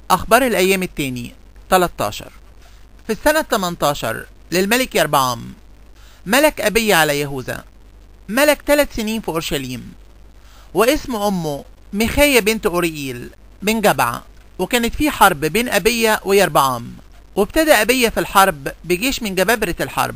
أخبار الأيام التاني 13 في السنة 18 للملك يربعام ملك أبي على يهوذا ملك ثلاث سنين في أورشليم واسم أمه ميخاية بنت أوريئيل من جبعة وكانت في حرب بين أبية ويربعام وابتدى أبية في الحرب بجيش من جبابرة الحرب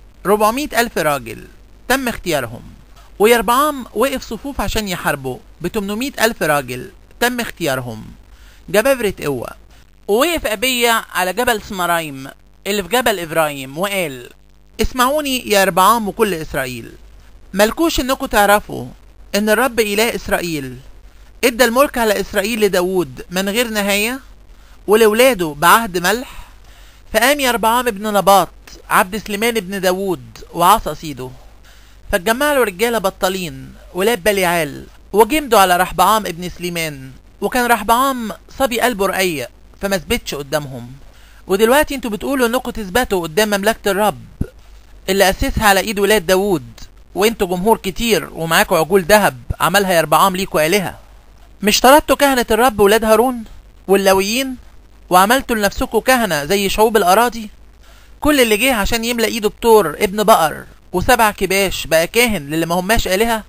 400 ألف راجل تم اختيارهم ويربعام وقف صفوف عشان يحاربوا ب 800 ألف راجل تم اختيارهم جبابرة قوة ووقف أبية على جبل سمرايم اللي في جبل إبراهيم وقال اسمعوني يا ربعام وكل إسرائيل ملكوش إنكم تعرفوا إن الرب إله إسرائيل إدى الملك على إسرائيل لداود من غير نهاية ولولاده بعهد ملح فقام يربعام ابن نباط عبد سليمان ابن داود وعصى سيده فاتجمع له رجاله بطالين ولاد بليعال وجمدوا على رحبعام ابن سليمان وكان رحبعام صبي قلبه رقيق فما ثبتش قدامهم ودلوقتي انتوا بتقولوا انكم تثبتوا قدام مملكة الرب اللي اسسها على ايد ولاد داوود وانتوا جمهور كتير ومعاكوا عجول ذهب عملها يربعام ليكوا آلهة مش طردتوا كهنة الرب ولاد هارون واللويين وعملتوا لنفسكوا كهنة زي شعوب الأراضي كل اللي جه عشان يملى ايده بتور ابن بقر وسبع كباش بقى كاهن للي ما هماش آلهة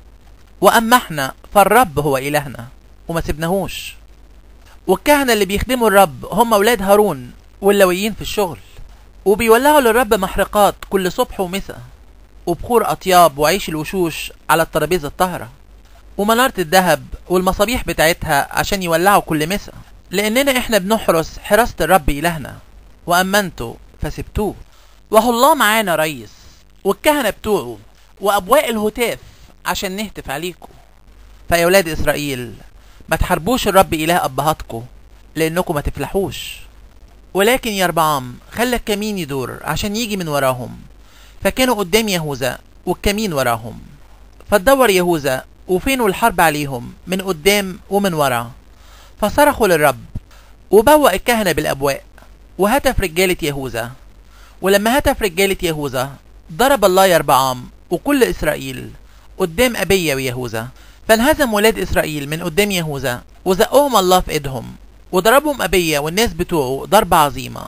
وأما احنا فالرب هو إلهنا وما سبناهوش والكهنة اللي بيخدموا الرب هم أولاد هارون واللويين في الشغل وبيولعوا للرب محرقات كل صبح ومساء وبخور أطياب وعيش الوشوش على الترابيزة الطاهرة ومنارة الذهب والمصابيح بتاعتها عشان يولعوا كل مساء لأننا إحنا بنحرس حراسة الرب إلهنا وأما انتوا فسبتوه وهو الله معانا ريس والكهنة بتوعه وأبواء الهتاف عشان نهتف عليكم فيا ولاد إسرائيل ما تحاربوش الرب إله أبهاتكم لأنكم ما تفلحوش ولكن يربعام خلى الكمين يدور عشان يجي من وراهم فكانوا قدام يهوذا والكمين وراهم فتدور يهوذا وفينوا الحرب عليهم من قدام ومن ورا فصرخوا للرب وبوأ الكهنة بالأبواء وهتف رجالة يهوذا ولما هتف رجالة يهوذا ضرب الله يربعام وكل إسرائيل قدام أبية ويهوذا فانهزم ولاد إسرائيل من قدام يهوذا وزقهم الله في إيدهم وضربهم أبية والناس بتوعه ضربة عظيمة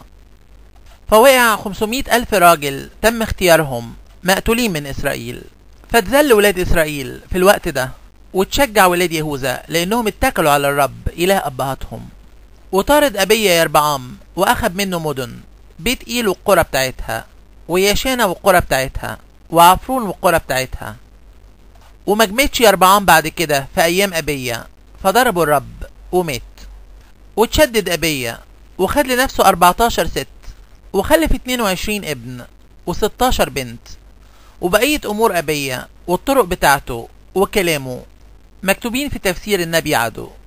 فوقع 500 ألف راجل تم اختيارهم مقتولين من إسرائيل فتذل ولاد إسرائيل في الوقت ده وتشجع ولاد يهوذا لأنهم اتكلوا على الرب إله أبهاتهم وطارد أبية يربعام وأخذ منه مدن بيت إيل والقرى بتاعتها وياشانا والقرى بتاعتها وعفرون والقرى بتاعتها ومجمتش يربعام بعد كده في أيام أبية فضربوا الرب ومات وتشدد أبية وخد لنفسه 14 ست وخلف 22 ابن و16 بنت وبقية أمور أبية والطرق بتاعته وكلامه مكتوبين في تفسير النبي عدو